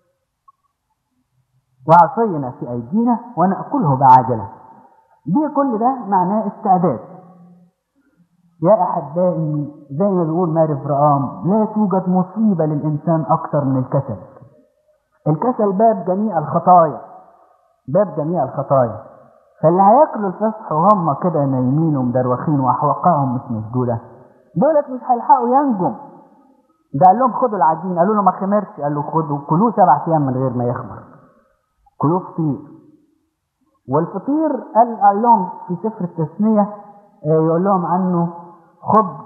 وعصينا في أيدينا ونأكله بعجلة. دي كل ده معناه استعداد يا أحبائي زي ما بيقول ماري فرقام لا توجد مصيبة للإنسان أكثر من الكسل الكسل باب جميع الخطايا باب جميع الخطايا فاللي هياكلوا الفسح وهم كده نايمين ومدروخين وأحواقهم مش مشدودة دولت مش هيلحقوا ينجم ده قال لهم خدوا العجين قالوا له ما خمرش قال له خدوا كلوه سبع أيام من غير ما يخمر كلوه فطير والفطير قال, قال لهم في سفر التثنية يقول لهم عنه خبز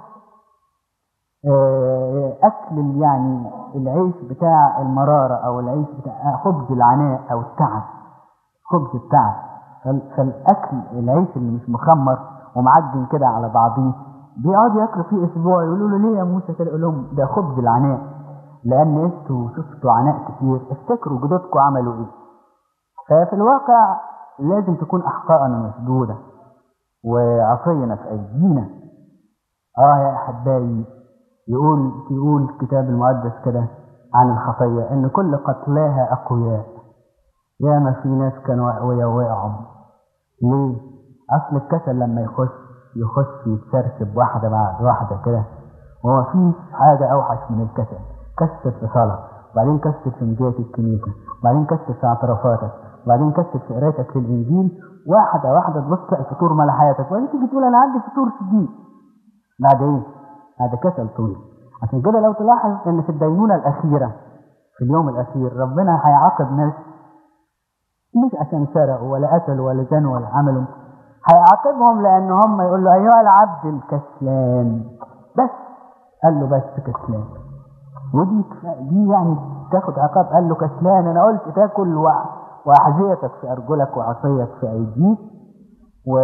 اكل يعني العيش بتاع المراره او العيش بتاع خبز العناء او التعب خبز التعب فالاكل العيش اللي مش مخمر ومعجن كده على بعضيه بيقعدوا ياكلوا فيه اسبوع يقولوا له ليه يا موسى كده يقول لهم ده خبز العناء لان انتوا شفتوا عناء كتير افتكروا جدودكم عملوا ايه ففي الواقع لازم تكون احقائنا مشدوده وعصينا في ايدينا اه يا احبائي يقول يقول الكتاب المقدس كده عن الخطيه ان كل قتلاها اقوياء ياما في ناس كانوا اقوياء وقعوا ليه؟ اصل الكسل لما يخش يخش يتسرسب واحده بعد واحده كده وما فيش حاجه اوحش من الكسل كسل في صلاه وبعدين كسل في مجيه الكنيسه وبعدين كسل في اعترافاتك وبعدين كتب في قرايتك للانجيل واحده واحده تبص على الفطور مال حياتك وبعدين تيجي تقول انا عندي فطور شديد بعد ايه؟ بعد كسل طويل عشان كده لو تلاحظ ان في الدينونه الاخيره في اليوم الاخير ربنا هيعاقب ناس مش عشان سرقوا ولا قتلوا ولا زنوا ولا عملوا هيعاقبهم لان هم يقول له ايها العبد الكسلان بس قال له بس كسلان ودي كفا- دي يعني تاخد عقاب قال له كسلان انا قلت تاكل وع- واحذيتك في ارجلك وعصيك في ايديك و...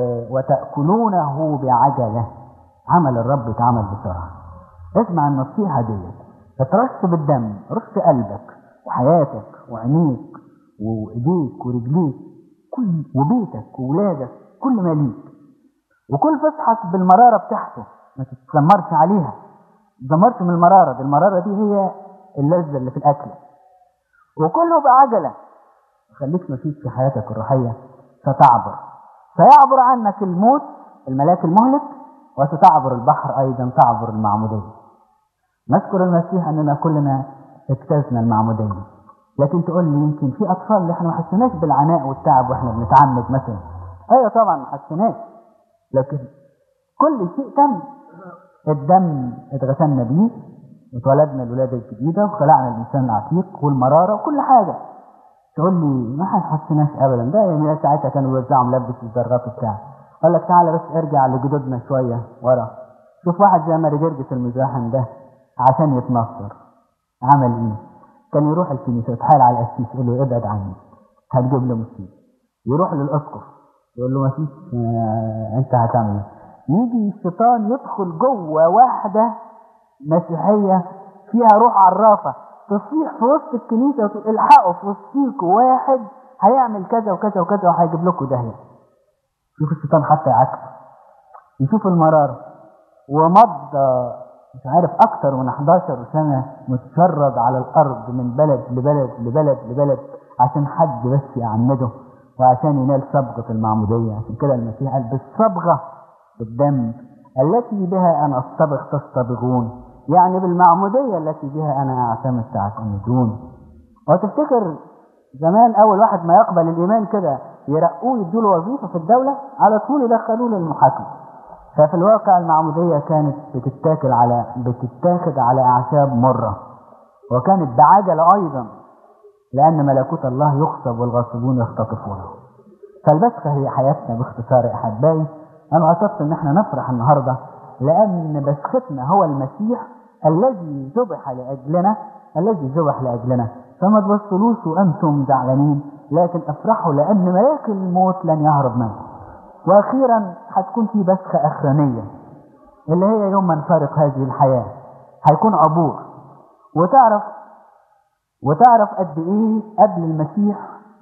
وتاكلونه بعجله عمل الرب اتعمل بسرعه اسمع النصيحه ديت اترش بالدم رش قلبك وحياتك وعينيك وايديك ورجليك كل وبيتك وولادك كل ما ليك وكل فصحك بالمراره بتاعته ما تتذمرش عليها ما تتذمرش من المراره دي المراره دي هي اللذه اللي في الاكل وكله بعجله خليك مفيش في حياتك الروحيه ستعبر سيعبر عنك الموت الملاك المهلك وستعبر البحر ايضا تعبر المعموديه نشكر المسيح اننا كلنا اجتزنا المعموديه لكن تقول لي يمكن في اطفال اللي احنا ما حسيناش بالعناء والتعب واحنا بنتعمد مثلا ايوه طبعا ما حسيناش لكن كل شيء تم الدم اتغسلنا بيه واتولدنا الولاده الجديده وخلعنا الانسان العتيق والمراره وكل حاجه تقول لي ما حسيناش ابدا ده يعني ساعتها كانوا بيوزعوا ملبس الذرات وبتاع قال لك تعالى بس ارجع لجدودنا شويه ورا شوف واحد زي ماري جرجس المزاحم ده عشان يتنصر عمل ايه؟ كان يروح الكنيسه يتحايل على القسيس يقول له ابعد عني هتجيب له مصيبه يروح للاسقف يقول له ما فيش آه، انت هتعمل إيه؟ يجي الشيطان يدخل جوه واحده مسيحيه فيها روح عرافه تصيح في وسط الكنيسه وتقول الحقوا في وسطيكوا واحد هيعمل كذا وكذا وكذا وهيجيب لكم داهيه شوف الشيطان حتى يعكس يشوف المراره ومضى مش عارف اكتر من 11 سنه متشرد على الارض من بلد لبلد لبلد لبلد عشان حد بس يعمده وعشان ينال صبغه المعموديه عشان كده المسيح قال بالصبغه بالدم التي بها انا اصطبغ تصطبغون يعني بالمعموديه التي بها انا اعتمد تعتمدون وتفتكر زمان اول واحد ما يقبل الايمان كده يرقوه يدوا له وظيفه في الدوله على طول يدخلوه للمحاكمه ففي الواقع المعموديه كانت بتتاكل على بتتاخد على اعشاب مره وكانت بعجله ايضا لان ملكوت الله يغصب والغاصبون يختطفونه فالبسخه هي حياتنا باختصار يا احبائي انا قصدت ان احنا نفرح النهارده لان بسختنا هو المسيح الذي ذبح لاجلنا الذي ذبح لاجلنا فما تبصلوش وانتم زعلانين لكن افرحوا لان ملاك الموت لن يهرب منكم واخيرا هتكون في بسخه اخرانيه اللي هي يوم ما نفارق هذه الحياه هيكون عبور وتعرف وتعرف قد ايه قبل المسيح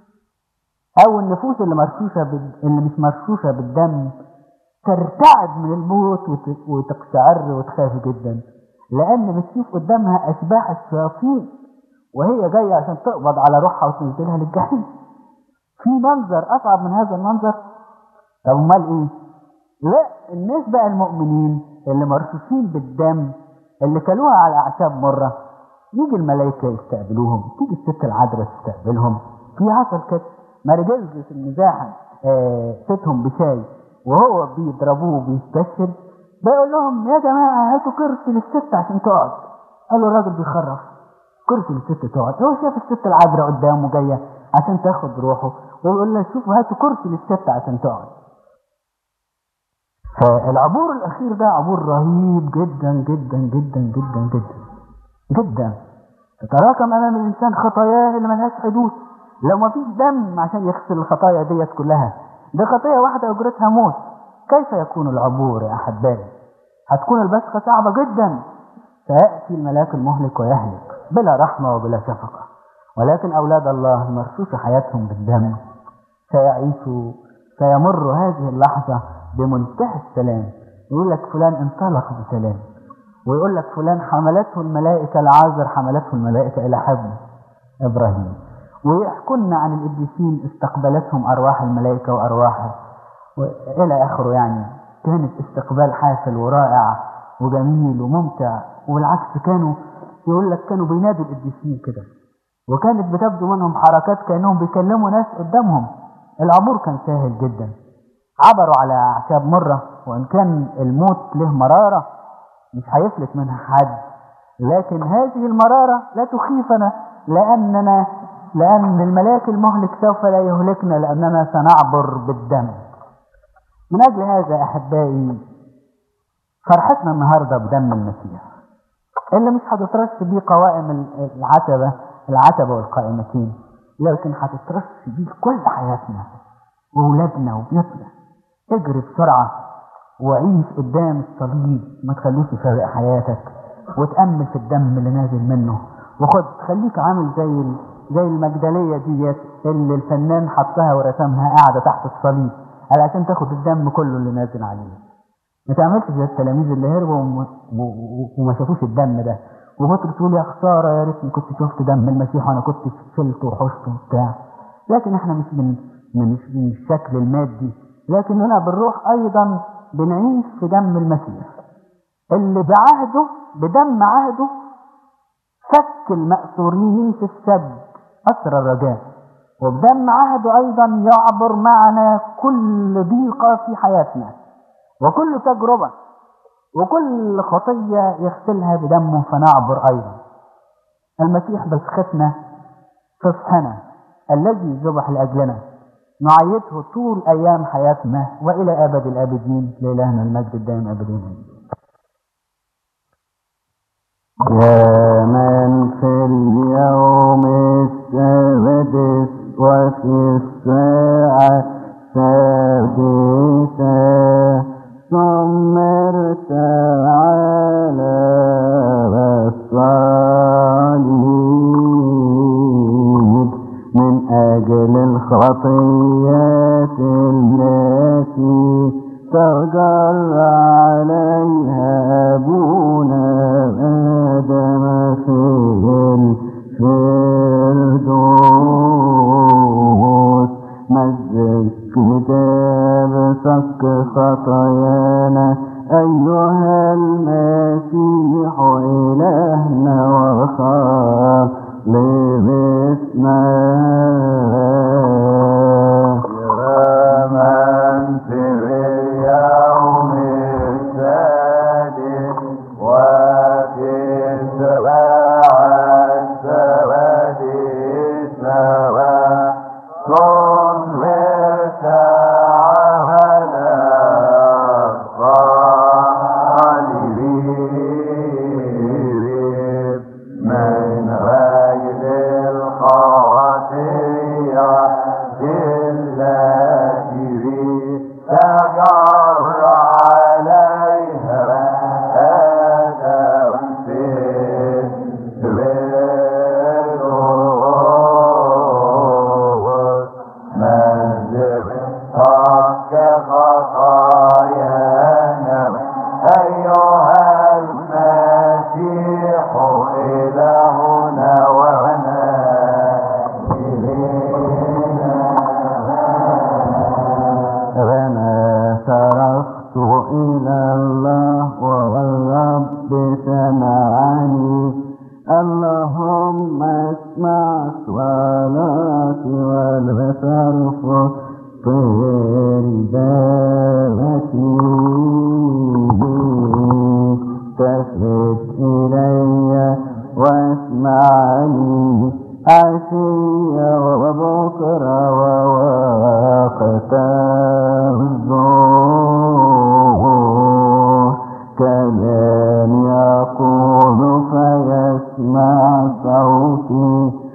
او النفوس اللي مرشوشه بال... اللي مش مرشوشه بالدم ترتعد من الموت وت... وتقشعر وتخاف جدا لان بتشوف قدامها اشباح الشياطين وهي جايه عشان تقبض على روحها وتنزلها للجحيم في منظر اصعب من هذا المنظر طب امال ايه لا الناس بقى المؤمنين اللي مرشوشين بالدم اللي كلوها على اعشاب مره يجي الملائكه يستقبلوهم تيجي الست العذراء تستقبلهم في حصل كده مرجلجس المزاحم آه ستهم بشاي وهو بيضربوه وبيستشهد بيقول لهم يا جماعه هاتوا كرسي للست عشان تقعد قالوا الراجل بيخرف كرسي للست تقعد هو شاف الست العذراء قدامه جايه عشان تاخد روحه ويقول لها شوفوا هاتوا كرسي للست عشان تقعد فالعبور الاخير ده عبور رهيب جدا جدا جدا جدا جدا جدا تتراكم امام الانسان خطاياه اللي ملهاش حدود لو ما فيش دم عشان يغسل الخطايا ديت كلها دي خطيه واحده اجرتها موت كيف يكون العبور يا احبائي هتكون البسخه صعبه جدا سياتي الملاك المهلك ويهلك بلا رحمه وبلا شفقه ولكن اولاد الله المرشوش حياتهم بالدم سيعيشوا سيمر هذه اللحظه بمنتهى السلام يقول لك فلان انطلق بسلام ويقول لك فلان حملته الملائكة العازر حملته الملائكة إلى حبل إبراهيم ويحكون عن القديسين استقبلتهم أرواح الملائكة وأرواح إلى آخره يعني كانت استقبال حافل ورائع وجميل وممتع وبالعكس كانوا يقول لك كانوا بينادوا القديسين كده وكانت بتبدو منهم حركات كأنهم بيكلموا ناس قدامهم العبور كان سهل جدا عبروا على أعشاب مرة وإن كان الموت له مرارة مش هيفلت منها حد لكن هذه المرارة لا تخيفنا لأننا لأن الملاك المهلك سوف لا يهلكنا لأننا سنعبر بالدم من أجل هذا أحبائي فرحتنا النهاردة بدم المسيح اللي مش هتترش بيه قوائم العتبة العتبة والقائمتين لكن هتترش بيه كل حياتنا وولادنا وبيوتنا اجري بسرعة وعيش قدام الصليب ما تخلوش يفرق حياتك وتأمل في الدم اللي نازل منه وخد خليك عامل زي ال- زي المجدلية ديت اللي الفنان حطها ورسمها قاعدة تحت الصليب علشان تاخد الدم كله اللي نازل عليه ما تعملش زي التلاميذ اللي هربوا وم- و- و- وما شافوش الدم ده وبطرس تقول يا خساره يا ريتني كنت شفت دم المسيح وانا كنت شلته وحشته وبتاع لكن احنا مش من من مش من الشكل المادي لكننا بالروح ايضا بنعيش في دم المسيح اللي بعهده بدم عهده فك المأسورين في السد أسر الرجاء وبدم عهده أيضا يعبر معنا كل ضيقة في حياتنا وكل تجربة وكل خطية يغسلها بدمه فنعبر أيضا المسيح بسختنا فصحنا الذي ذبح لأجلنا نعيده طول أيام حياتنا وإلى أبد الآبدين لإلهنا المجد الدائم أبدين يا من في اليوم السادس وفي الساعة السادسة صمرت على الصليب من أجل الخطيات التي تغر عليها أبونا آدم في الفردوس مزج كتاب سك خطايانا أيها المسيح إلهنا وخالصنا من في اليوم السادس وفي السباعة السادسة صمت على الصليب من أجل الخطيئة التي تجر عليها آدم في الفردوس من ذبحك خطايانا أيها المسيح إلهنا وعنا أنا صرخت إلى الله والرب سمعني اللهم اسمع صلاتي والبصر طير دابتي تفت إلي واسمعني عشية وبكرة ووقت الظهور كلام يقول فيسمع صوتي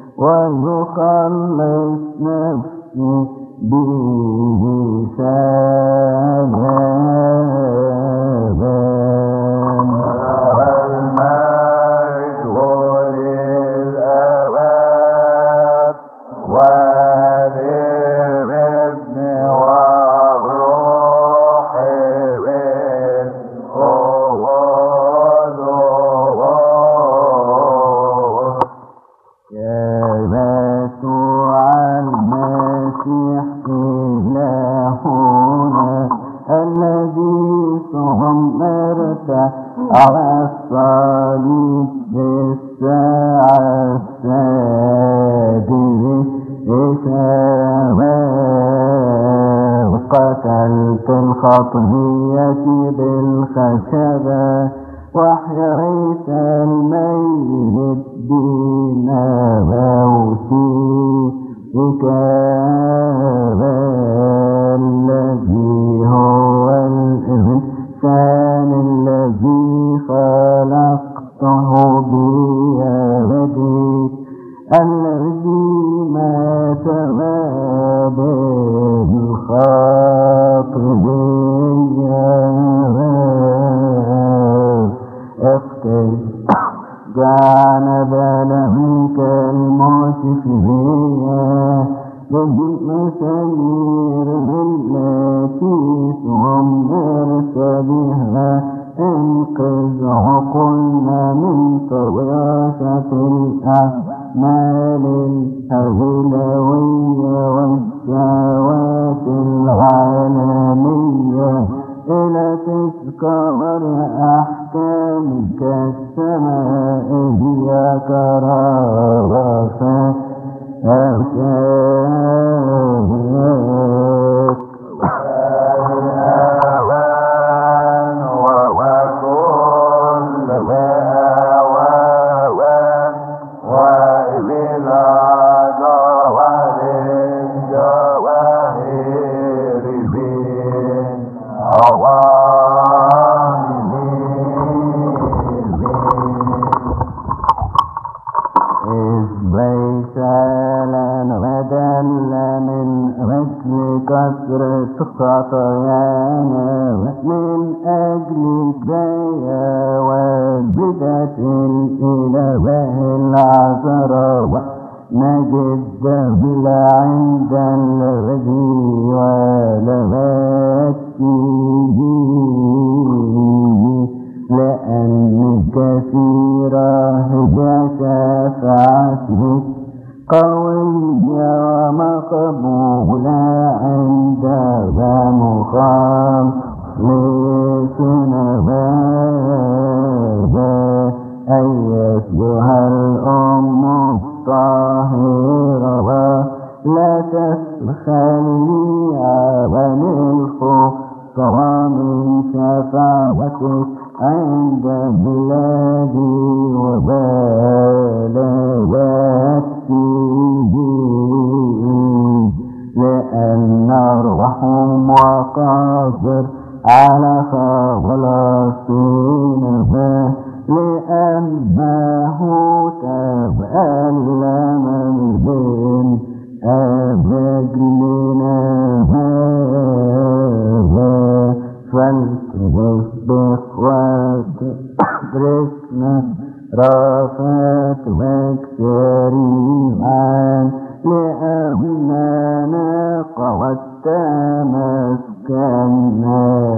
ويخلص نفسي به سلام المجد للأبد وللابن والروح بالقوة يا يسوع المسيح إلهنا الذي صمرت على الصليب بالساعة السادسة الأطهية بالخشبة وحييت الميت دين موتي إكابة الذي هو الإنسان الذي خلقته بيدك الذي مات بالخاطبية افتح جعل منك الموت فيها بالمسامير التي سمرت بها انقذ عقولنا من طواشة الأعمال الأغلوية والشهوات العالمية إلى تذكر أحكامك السماء هي كرافة أرشاك إذ ليس لنا بدل من رجل كثرة خطايانا من أجل جاية والبدة الإله العذراء نجد دبل عند الذي ولبته لأن كثيرة هي شفاعتك قوية ومقبولة عند مخام لسنا بابا أيتها الأم الطاهرة لا تسخلي عن الخطر من شفاعتك عند بلادي وبلغتي لأن الرحم وقادر على خلاصنا لأنه تبألم من بين أبجلنا هذا فلتصبح وتدركنا رافت وكسريعا لأننا قوت مسكنا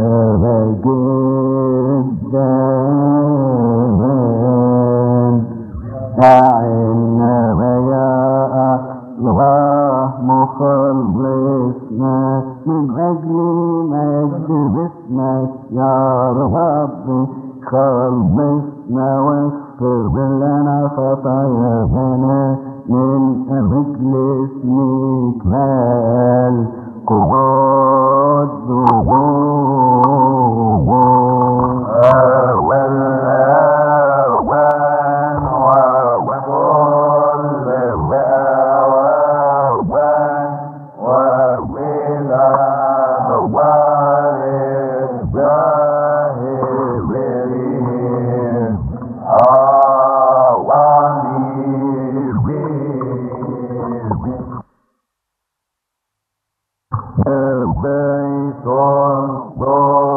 جدا أعنا يا الله مخلصنا من أجل مجد اسمك يا رب خلصنا واغفر لنا خطايانا من أجل اسمك مال قوات البيت الضال